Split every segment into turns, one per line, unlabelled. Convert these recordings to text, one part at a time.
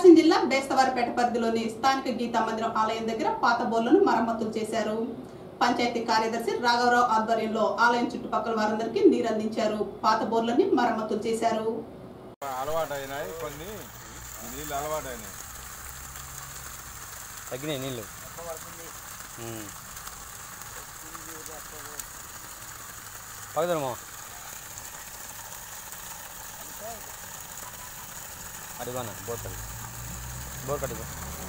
ప్రకాశం జిల్లా బేస్తవారిపేట పరిధిలోని స్థానిక గీతా మందిరం ఆలయం దగ్గర పాత బోర్లను మరమ్మతులు చేశారు పంచాయతీ కార్యదర్శి రాఘవరావు ఆధ్వర్యంలో ఆలయం చుట్టుపక్కల వారందరికీ నీరందించారు పాత బోర్లని మరమ్మతులు చేశారు
అలవాటైనాయి కొన్ని నీళ్ళు అలవాటైనాయి
తగ్గినాయి నీళ్ళు ఉమ్. పగదమ్మా అడిగానా బోర్ కడి బోర్ కడిగో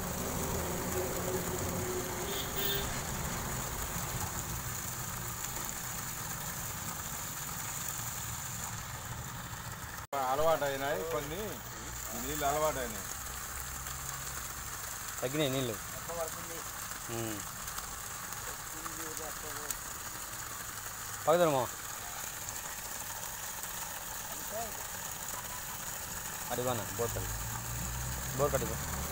అలవాటైనాయి కొన్ని నీళ్ళు అలవాటైనాయి
తగ్గినాయి నీళ్ళు ఉమ్. పగదమ్మా అడిగానా బోర్ కడి బోర్ కడిగో